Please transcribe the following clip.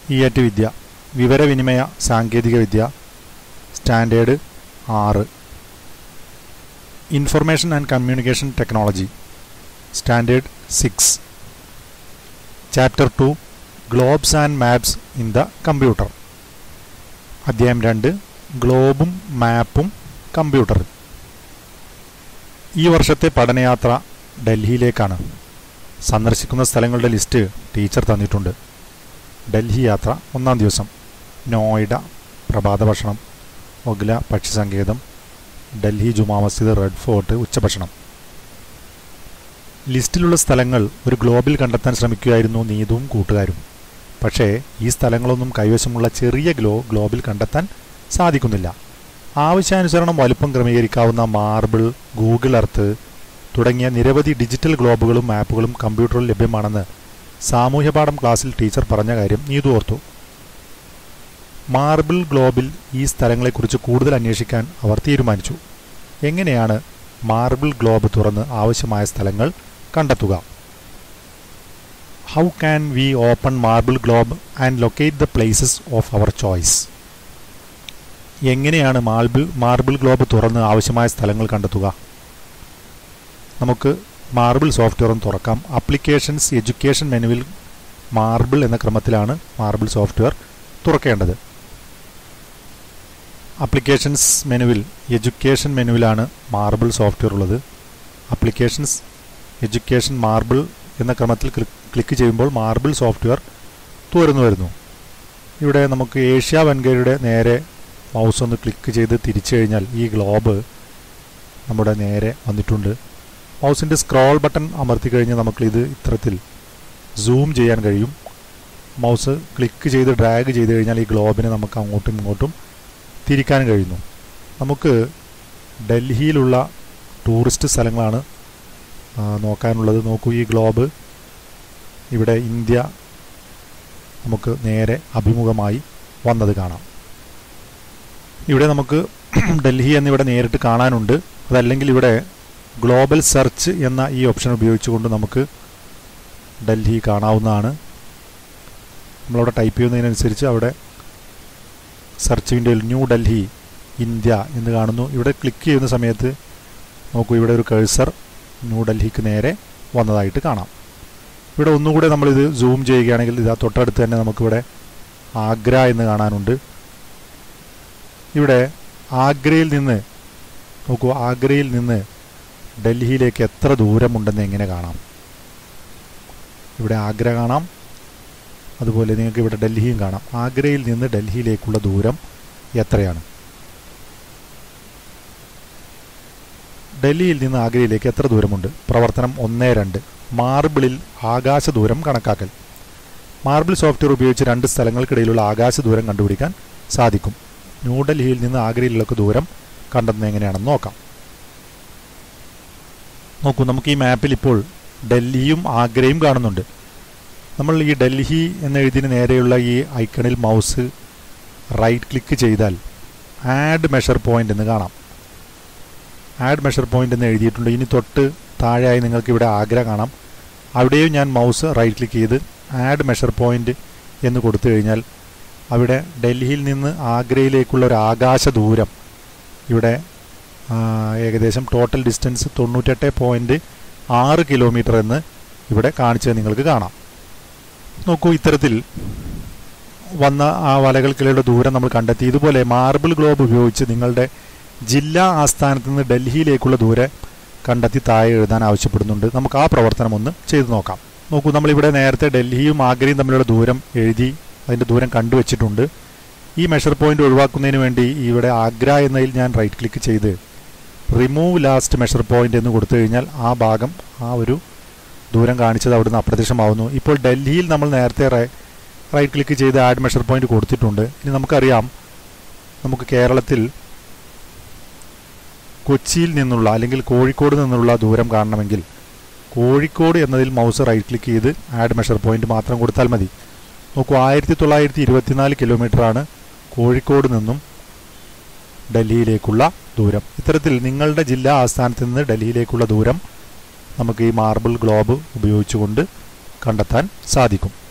ഇയറ്റ് വിദ്യ വിവരവിനിമയ സാങ്കേതിക വിദ്യ സ്റ്റാൻഡേർഡ് ആറ് information and communication technology standard six chapter two globes and maps in the computer അധ്യായം രണ്ട് ഗ്ലോബും മാപ്പും കമ്പ്യൂട്ടർ ഈ വർഷത്തെ പഠനയാത്ര ഡൽഹിയിലേക്കാണ് സന്ദർശിക്കുന്ന സ്ഥലങ്ങളുടെ ലിസ്റ്റ് ടീച്ചർ തന്നിട്ടുണ്ട് ഡൽഹി യാത്ര ഒന്നാം ദിവസം നോയിഡ പ്രഭാത ഭക്ഷണം ഒഗ്ല പക്ഷി സങ്കേതം ഡൽഹി ജുമാ മസ്ജിദ് റെഡ് ഫോർട്ട് ഉച്ചഭക്ഷണം ലിസ്റ്റിലുള്ള സ്ഥലങ്ങൾ ഒരു ഗ്ലോബിൽ കണ്ടെത്താൻ ശ്രമിക്കുകയായിരുന്നു നീതുവും കൂട്ടുകാരും പക്ഷേ ഈ സ്ഥലങ്ങളൊന്നും കൈവശമുള്ള ചെറിയ ഗ്ലോ ഗ്ലോബിൽ കണ്ടെത്താൻ സാധിക്കുന്നില്ല ആവശ്യാനുസരണം വലുപ്പം ക്രമീകരിക്കാവുന്ന മാർബിൾ ഗൂഗിൾ എർത്ത് തുടങ്ങിയ നിരവധി ഡിജിറ്റൽ ഗ്ലോബുകളും മാപ്പുകളും കമ്പ്യൂട്ടറിൽ ലഭ്യമാണെന്ന് സാമൂഹ്യപാഠം ക്ലാസ്സിൽ ടീച്ചർ പറഞ്ഞ കാര്യം നീതു ഓർത്തു മാർബിൾ ഗ്ലോബിൽ ഈ സ്ഥലങ്ങളെക്കുറിച്ച് കൂടുതൽ അന്വേഷിക്കാൻ അവർ തീരുമാനിച്ചു എങ്ങനെയാണ് മാർബിൾ ഗ്ലോബ് തുറന്ന് ആവശ്യമായ സ്ഥലങ്ങൾ കണ്ടെത്തുക how can we open Marble globe and locate the places of our choice എങ്ങനെയാണ് മാർബിൾ മാർബിൾ ഗ്ലോബ് തുറന്ന് ആവശ്യമായ സ്ഥലങ്ങൾ കണ്ടെത്തുക നമുക്ക് മാർബിൾ സോഫ്റ്റ്വെയറും തുറക്കാം അപ്ലിക്കേഷൻസ് എഡ്യൂക്കേഷൻ മെനുവിൽ മാർബിൾ എന്ന ക്രമത്തിലാണ് മാർബിൾ സോഫ്റ്റ്വെയർ തുറക്കേണ്ടത് അപ്ലിക്കേഷൻസ് മെനുവിൽ എഡ്യൂക്കേഷൻ മെനുവിലാണ് മാർബിൾ സോഫ്റ്റ്വെയർ ഉള്ളത് അപ്ലിക്കേഷൻസ് എഡ്യൂക്കേഷൻ മാർബിൾ എന്ന ക്രമത്തിൽ ക്ലിക്ക് ചെയ്യുമ്പോൾ മാർബിൾ സോഫ്റ്റ്വെയർ തുറന്നു വരുന്നു ഇവിടെ നമുക്ക് ഏഷ്യ വൻകരയുടെ നേരെ മൗസ് ഒന്ന് ക്ലിക്ക് ചെയ്ത് തിരിച്ചു കഴിഞ്ഞാൽ ഈ ഗ്ലോബ് നമ്മുടെ നേരെ വന്നിട്ടുണ്ട് മൗസിൻ്റെ സ്ക്രോൾ ബട്ടൺ അമർത്തി കഴിഞ്ഞാൽ നമുക്കിത് ഇത്തരത്തിൽ സൂം ചെയ്യാൻ കഴിയും മൗസ് ക്ലിക്ക് ചെയ്ത് ഡ്രാഗ് ചെയ്ത് കഴിഞ്ഞാൽ ഈ ഗ്ലോബിനെ നമുക്ക് അങ്ങോട്ടും ഇങ്ങോട്ടും തിരിക്കാൻ കഴിയുന്നു നമുക്ക് ഡൽഹിയിലുള്ള ടൂറിസ്റ്റ് സ്ഥലങ്ങളാണ് നോക്കാനുള്ളത് നോക്കൂ ഈ ഗ്ലോബ് ഇവിടെ ഇന്ത്യ നമുക്ക് നേരെ അഭിമുഖമായി വന്നത് കാണാം ഇവിടെ നമുക്ക് ഡൽഹി എന്നിവിടെ നേരിട്ട് കാണാനുണ്ട് അതല്ലെങ്കിൽ ഇവിടെ ഗ്ലോബൽ സെർച്ച് എന്ന ഈ ഓപ്ഷൻ ഉപയോഗിച്ചുകൊണ്ട് നമുക്ക് ഡൽഹി കാണാവുന്നതാണ് നമ്മളവിടെ ടൈപ്പ് ചെയ്യുന്നതിനനുസരിച്ച് അവിടെ സെർച്ച് വിൻഡോയിൽ ന്യൂ ഡൽഹി ഇന്ത്യ എന്ന് കാണുന്നു ഇവിടെ ക്ലിക്ക് ചെയ്യുന്ന സമയത്ത് നോക്കൂ ഇവിടെ ഒരു കേഴ്സർ ന്യൂ ഡൽഹിക്ക് നേരെ വന്നതായിട്ട് കാണാം ഇവിടെ ഒന്നുകൂടെ നമ്മളിത് സൂം ചെയ്യുകയാണെങ്കിൽ ഇതാ തൊട്ടടുത്ത് തന്നെ നമുക്കിവിടെ ആഗ്ര എന്ന് കാണാനുണ്ട് ഇവിടെ ആഗ്രയിൽ നിന്ന് നോക്കൂ ആഗ്രയിൽ നിന്ന് ഡൽഹിയിലേക്ക് എത്ര ദൂരമുണ്ടെന്ന് എങ്ങനെ കാണാം ഇവിടെ ആഗ്ര കാണാം അതുപോലെ നിങ്ങൾക്ക് ഇവിടെ ഡൽഹിയും കാണാം ആഗ്രയിൽ നിന്ന് ഡൽഹിയിലേക്കുള്ള ദൂരം എത്രയാണ് ഡൽഹിയിൽ നിന്ന് ആഗ്രയിലേക്ക് എത്ര ദൂരമുണ്ട് പ്രവർത്തനം ഒന്ന് രണ്ട് മാർബിളിൽ ആകാശ ദൂരം കണക്കാക്കൽ മാർബിൾ സോഫ്റ്റ്വെയർ ഉപയോഗിച്ച് രണ്ട് സ്ഥലങ്ങൾക്കിടയിലുള്ള ആകാശ ദൂരം കണ്ടുപിടിക്കാൻ സാധിക്കും ന്യൂഡൽഹിയിൽ നിന്ന് ആഗ്രയിലുള്ള ദൂരം കണ്ടെത്തുന്നത് എങ്ങനെയാണെന്ന് നോക്കാം നോക്കൂ നമുക്ക് ഈ മാപ്പിൽ ഇപ്പോൾ ഡൽഹിയും ആഗ്രയും കാണുന്നുണ്ട് നമ്മൾ ഈ ഡൽഹി എന്നെഴുതിന് നേരെയുള്ള ഈ ഐക്കണിൽ മൗസ് റൈറ്റ് ക്ലിക്ക് ചെയ്താൽ ആഡ് മെഷർ പോയിന്റ് എന്ന് കാണാം ആഡ് മെഷർ പോയിന്റ് എന്ന് എഴുതിയിട്ടുണ്ട് ഇനി തൊട്ട് താഴെയായി നിങ്ങൾക്ക് ഇവിടെ ആഗ്ര കാണാം അവിടെയും ഞാൻ മൗസ് റൈറ്റ് ക്ലിക്ക് ചെയ്ത് ആഡ് മെഷർ പോയിന്റ് എന്ന് കൊടുത്തു കഴിഞ്ഞാൽ അവിടെ ഡൽഹിയിൽ നിന്ന് ആഗ്രയിലേക്കുള്ള ഒരു ആകാശ ദൂരം ഇവിടെ ഏകദേശം ടോട്ടൽ ഡിസ്റ്റൻസ് തൊണ്ണൂറ്റെട്ട് പോയിൻറ്റ് ആറ് കിലോമീറ്റർ എന്ന് ഇവിടെ കാണിച്ചത് നിങ്ങൾക്ക് കാണാം നോക്കൂ ഇത്തരത്തിൽ വന്ന ആ വലകൾക്കിടയിലുള്ള ദൂരം നമ്മൾ കണ്ടെത്തി ഇതുപോലെ മാർബിൾ ഗ്ലോബ് ഉപയോഗിച്ച് നിങ്ങളുടെ ജില്ലാ ആസ്ഥാനത്ത് നിന്ന് ഡൽഹിയിലേക്കുള്ള ദൂരെ കണ്ടെത്തി താഴെ എഴുതാൻ ആവശ്യപ്പെടുന്നുണ്ട് നമുക്ക് ആ പ്രവർത്തനം ഒന്ന് ചെയ്തു നോക്കാം നോക്കൂ നമ്മളിവിടെ നേരത്തെ ഡൽഹിയും ആഗ്രയും തമ്മിലുള്ള ദൂരം എഴുതി അതിൻ്റെ ദൂരം കണ്ടുവച്ചിട്ടുണ്ട് ഈ മെഷർ പോയിന്റ് ഒഴിവാക്കുന്നതിന് വേണ്ടി ഇവിടെ ആഗ്ര എന്നതിൽ ഞാൻ റൈറ്റ് ക്ലിക്ക് ചെയ്ത് റിമൂവ് ലാസ്റ്റ് മെഷർ പോയിന്റ് എന്ന് കൊടുത്തു കഴിഞ്ഞാൽ ആ ഭാഗം ആ ഒരു ദൂരം കാണിച്ചത് അവിടുന്ന് അപ്രത്യക്ഷമാവുന്നു ഇപ്പോൾ ഡൽഹിയിൽ നമ്മൾ നേരത്തെ റൈറ്റ് ക്ലിക്ക് ചെയ്ത് ആഡ് മെഷർ പോയിന്റ് കൊടുത്തിട്ടുണ്ട് ഇനി നമുക്കറിയാം നമുക്ക് കേരളത്തിൽ കൊച്ചിയിൽ നിന്നുള്ള അല്ലെങ്കിൽ കോഴിക്കോട് നിന്നുള്ള ദൂരം കാണണമെങ്കിൽ കോഴിക്കോട് എന്നതിൽ മൗസ് റൈറ്റ് ക്ലിക്ക് ചെയ്ത് ആഡ് മെഷർ പോയിന്റ് മാത്രം കൊടുത്താൽ മതി നോക്കൂ ആയിരത്തി തൊള്ളായിരത്തി ഇരുപത്തിനാല് കിലോമീറ്ററാണ് കോഴിക്കോട് നിന്നും ഡൽഹിയിലേക്കുള്ള ദൂരം ഇത്തരത്തിൽ നിങ്ങളുടെ ജില്ലാ ആസ്ഥാനത്ത് നിന്ന് ഡൽഹിയിലേക്കുള്ള ദൂരം നമുക്ക് ഈ മാർബിൾ ഗ്ലോബ് ഉപയോഗിച്ചുകൊണ്ട് കണ്ടെത്താൻ സാധിക്കും